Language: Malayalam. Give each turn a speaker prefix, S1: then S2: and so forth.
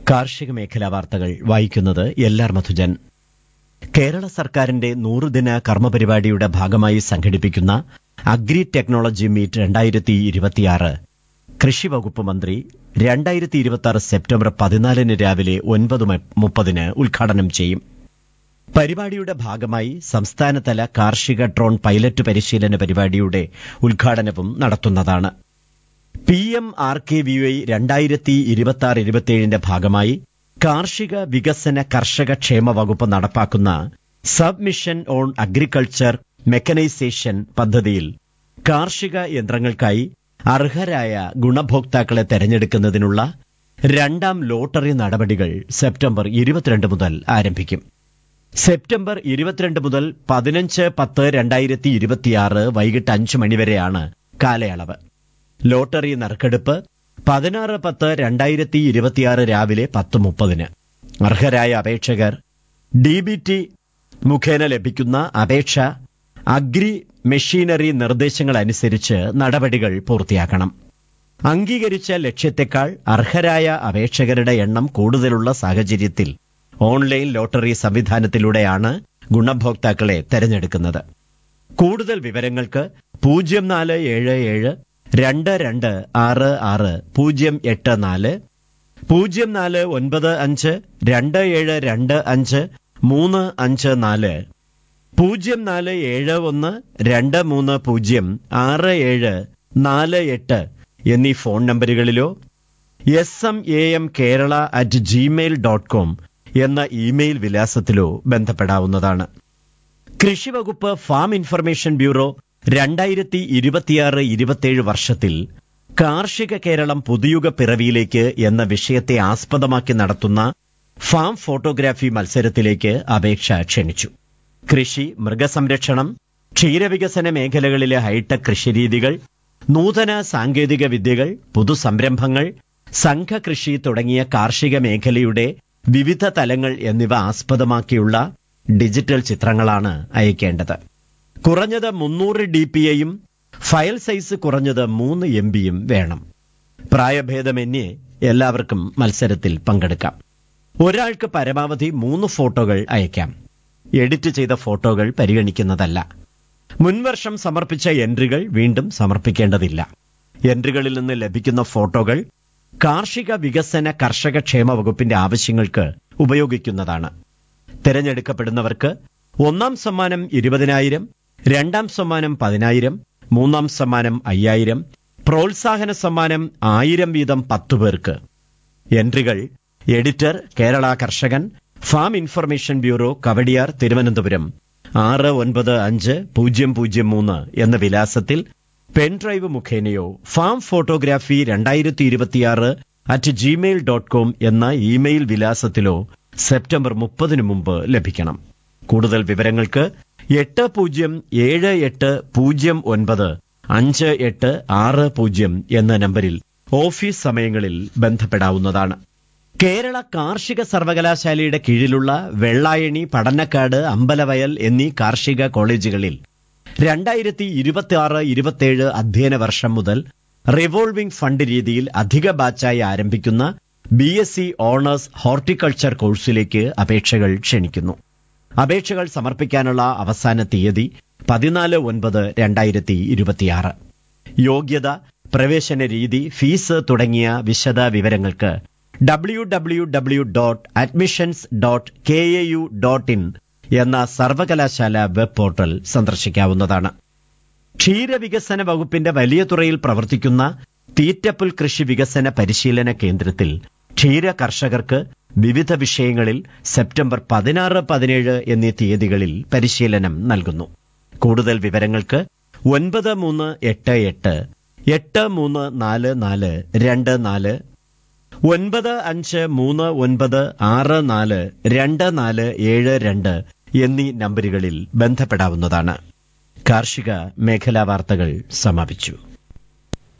S1: കാർഷിക മേഖലാ വാർത്തകൾ വായിക്കുന്നത് എല്ലാർ മധുജൻ കേരള സർക്കാരിന്റെ നൂറുദിന കർമ്മപരിപാടിയുടെ ഭാഗമായി സംഘടിപ്പിക്കുന്ന അഗ്രി ടെക്നോളജി മീറ്റ് രണ്ടായിരത്തി ഇരുപത്തിയാറ് കൃഷി വകുപ്പ് മന്ത്രി രണ്ടായിരത്തി ഇരുപത്തി സെപ്റ്റംബർ പതിനാലിന് രാവിലെ ഒൻപത് മുപ്പതിന് ഉദ്ഘാടനം ചെയ്യും പരിപാടിയുടെ ഭാഗമായി സംസ്ഥാനതല കാർഷിക ഡ്രോൺ പൈലറ്റ് പരിശീലന പരിപാടിയുടെ ഉദ്ഘാടനവും നടത്തുന്നതാണ് P M R K V Y രണ്ടായിരത്തി ഇരുപത്തി ആറ് ഇരുപത്തിയേഴിന്റെ ഭാഗമായി കാർഷിക വികസന കർഷക ക്ഷേമ വകുപ്പ് നടപ്പാക്കുന്ന sub mission on agriculture mechanisation പദ്ധതിയിൽ കാർഷിക യന്ത്രങ്ങൾക്കായി അർഹരായ ഗുണഭോക്താക്കളെ തെരഞ്ഞെടുക്കുന്നതിനുള്ള രണ്ടാം ലോട്ടറി നടപടികൾ സെപ്റ്റംബർ ഇരുപത്തിരണ്ട് മുതൽ ആരംഭിക്കും സെപ്റ്റംബർ ഇരുപത്തിരണ്ട് മുതൽ പതിനഞ്ച് പത്ത് രണ്ടായിരത്തി ഇരുപത്തിയാറ് വൈകിട്ട് അഞ്ച് മണിവരെയാണ് കാലയളവ് ലോട്ടറി നറുക്കെടുപ്പ് പതിനാറ് പത്ത് രണ്ടായിരത്തി ഇരുപത്തിയാറ് രാവിലെ പത്ത് മുപ്പതിന് അർഹരായ അപേക്ഷകർ ഡി ബി ടി മുഖേന ലഭിക്കുന്ന അപേക്ഷ അഗ്രി മെഷീനറി നിർദ്ദേശങ്ങൾ അനുസരിച്ച് നടപടികൾ പൂർത്തിയാക്കണം അംഗീകരിച്ച ലക്ഷ്യത്തെക്കാൾ അർഹരായ അപേക്ഷകരുടെ എണ്ണം കൂടുതലുള്ള സാഹചര്യത്തിൽ ഓൺലൈൻ ലോട്ടറി സംവിധാനത്തിലൂടെയാണ് ഗുണഭോക്താക്കളെ തെരഞ്ഞെടുക്കുന്നത് കൂടുതൽ വിവരങ്ങൾക്ക് പൂജ്യം നാല് ഏഴ് ഏഴ് രണ്ട് രണ്ട് ആറ് ആറ് പൂജ്യം എട്ട് നാല് പൂജ്യം നാല് ഒൻപത് അഞ്ച് രണ്ട് ഏഴ് രണ്ട് അഞ്ച് മൂന്ന് അഞ്ച് നാല് പൂജ്യം നാല് ഏഴ് ഒന്ന് രണ്ട് മൂന്ന് പൂജ്യം ആറ് ഏഴ് നാല് എട്ട് എന്നീ ഫോൺ നമ്പറുകളിലോ S M A M Kerala at gmail dot com എന്ന ഇമെയിൽ വിലാസത്തിലോ ബന്ധപ്പെടാവുന്നതാണ് കൃഷിവകുപ്പ് ഫാം ഇൻഫർമേഷൻ ബ്യൂറോ രണ്ടായിരത്തി ഇരുപത്തിയാറ് ഇരുപത്തിയേഴ് വർഷത്തിൽ കാർഷിക കേരളം പുതുയുഗ പിറവിയിലേക്ക് എന്ന വിഷയത്തെ ആസ്പദമാക്കി നടത്തുന്ന ഫാം ഫോട്ടോഗ്രാഫി മത്സരത്തിലേക്ക് അപേക്ഷ ക്ഷണിച്ചു കൃഷി മൃഗസംരക്ഷണം ക്ഷീരവികസന മേഖലകളിലെ ഹൈടെക് കൃഷിരീതികൾ നൂതന സാങ്കേതിക വിദ്യകൾ പുതുസംരംഭങ്ങൾ സംഘകൃഷി തുടങ്ങിയ കാർഷിക മേഖലയുടെ വിവിധ തലങ്ങൾ എന്നിവ ആസ്പദമാക്കിയുള്ള ഡിജിറ്റൽ ചിത്രങ്ങളാണ് അയക്കേണ്ടത് കുറഞ്ഞത് മുന്നൂറ് ഡി പി ഐയും ഫയൽ സൈസ് കുറഞ്ഞത് മൂന്ന് എം ബിയും വേണം പ്രായഭേദമന്യേ എല്ലാവർക്കും മത്സരത്തിൽ പങ്കെടുക്കാം ഒരാൾക്ക് പരമാവധി മൂന്ന് ഫോട്ടോകൾ അയക്കാം എഡിറ്റ് ചെയ്ത ഫോട്ടോകൾ പരിഗണിക്കുന്നതല്ല മുൻവർഷം സമർപ്പിച്ച എൻട്രികൾ വീണ്ടും സമർപ്പിക്കേണ്ടതില്ല എൻട്രികളിൽ നിന്ന് ലഭിക്കുന്ന ഫോട്ടോകൾ കാർഷിക വികസന കർഷക ക്ഷേമ വകുപ്പിന്റെ ആവശ്യങ്ങൾക്ക് ഉപയോഗിക്കുന്നതാണ് തിരഞ്ഞെടുക്കപ്പെടുന്നവർക്ക് ഒന്നാം സമ്മാനം ഇരുപതിനായിരം രണ്ടാം സമ്മാനം പതിനായിരം മൂന്നാം സമ്മാനം അയ്യായിരം പ്രോത്സാഹന സമ്മാനം ആയിരം വീതം പത്തു പേർക്ക് എൻട്രികൾ editor Kerala Karshakan farm information bureau Kawdiar Thiruvananthapuram ആറ് ഒൻപത് അഞ്ച് പൂജ്യം പൂജ്യം മൂന്ന് എന്ന വിലാസത്തിൽ പെൻഡ്രൈവ് മുഖേനയോ ഫാം ഫോട്ടോഗ്രാഫി രണ്ടായിരത്തി ഇരുപത്തിയാറ് അറ്റ് ജിമെയിൽ ഡോട്ട് കോം എന്ന ഇമെയിൽ വിലാസത്തിലോ സെപ്റ്റംബർ മുപ്പതിനു മുമ്പ് ലഭിക്കണം കൂടുതൽ വിവരങ്ങൾക്ക് എട്ട് പൂജ്യം ഏഴ് എട്ട് പൂജ്യം ഒൻപത് അഞ്ച് എട്ട് ആറ് പൂജ്യം എന്ന നമ്പരിൽ ഓഫീസ് സമയങ്ങളിൽ ബന്ധപ്പെടാവുന്നതാണ് കേരള കാർഷിക സർവകലാശാലയുടെ കീഴിലുള്ള വെള്ളായണി പടന്നക്കാട് അമ്പലവയൽ എന്നീ കാർഷിക കോളേജുകളിൽ രണ്ടായിരത്തി ഇരുപത്തി ആറ് ഇരുപത്തിയേഴ് അധ്യയന വർഷം മുതൽ റിവോൾവിംഗ് ഫണ്ട് രീതിയിൽ അധിക ബാച്ചായി ആരംഭിക്കുന്ന B S C honours horticulture കോഴ്സിലേക്ക് അപേക്ഷകൾ ക്ഷണിക്കുന്നു അപേക്ഷകൾ സമർപ്പിക്കാനുള്ള അവസാന തീയതി പതിനാല് ഒൻപത് രണ്ടായിരത്തി ഇരുപത്തിയാറ് യോഗ്യത പ്രവേശന രീതി ഫീസ് തുടങ്ങിയ വിശദ വിവരങ്ങൾക്ക് W W W dot admissions dot K A U dot in എന്ന സർവകലാശാല വെബ് പോർട്ടൽ സന്ദർശിക്കാവുന്നതാണ് ക്ഷീരവികസന വകുപ്പിന്റെ വലിയ തുറയിൽ പ്രവർത്തിക്കുന്ന തീറ്റപ്പുൽ കൃഷി വികസന പരിശീലന കേന്ദ്രത്തിൽ ക്ഷീര കർഷകർക്ക് വിവിധ വിഷയങ്ങളിൽ സെപ്റ്റംബർ പതിനാറ് പതിനേഴ് എന്നീ തീയതികളിൽ പരിശീലനം നൽകുന്നു കൂടുതൽ വിവരങ്ങൾക്ക് ഒൻപത് മൂന്ന് എട്ട് എട്ട് എട്ട് മൂന്ന് നാല് നാല് രണ്ട് നാല് ഒൻപത് അഞ്ച് മൂന്ന് ഒൻപത് ആറ് നാല് രണ്ട് നാല് ഏഴ് രണ്ട് എന്നീ നമ്പറുകളിൽ ബന്ധപ്പെടാവുന്നതാണ് കാർഷിക മേഖലാ വാർത്തകൾ സമാപിച്ചു